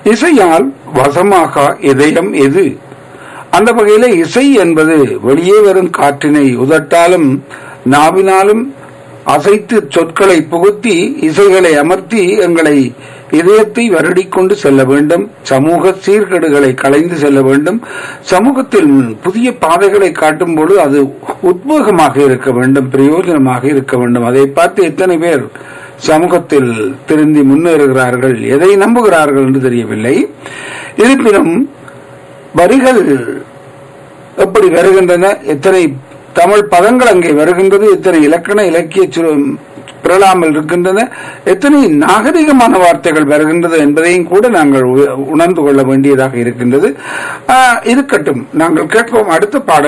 இசையால் வசமாக இதயம் எது அந்த வகையில இசை என்பது வெளியே வரும் காற்றினை உதட்டாலும் நாவினாலும் அசைத்து சொற்களை புகுத்தி இசைகளை அமர்த்தி எங்களை இதயத்தை வருடிக்கொண்டு செல்ல வேண்டும் சமூக சீர்கேடுகளை களைந்து செல்ல வேண்டும் சமூகத்தில் புதிய பாதைகளை காட்டும் பொழுது அது உத்வேகமாக இருக்க வேண்டும் பிரயோஜனமாக இருக்க வேண்டும் அதை பார்த்து எத்தனை பேர் சமூகத்தில் திருந்தி முன்னேறுகிறார்கள் எதை நம்புகிறார்கள் என்று தெரியவில்லை இருப்பினும் வரிகள் எப்படி வருகின்றன எத்தனை தமிழ் பதங்கள் அங்கே வருகின்றது எத்தனை இலக்கண இலக்கிய சு- பிறழாமல் இருக்கின்றன எத்தனை நாகரிகமான வார்த்தைகள் வருகின்றது என்பதையும் கூட நாங்கள் உ- உணர்ந்து கொள்ள வேண்டியதாக இருக்கின்றது ஆ, இருக்கட்டும் நாங்கள் கேட்போம் அடுத்த பாடல்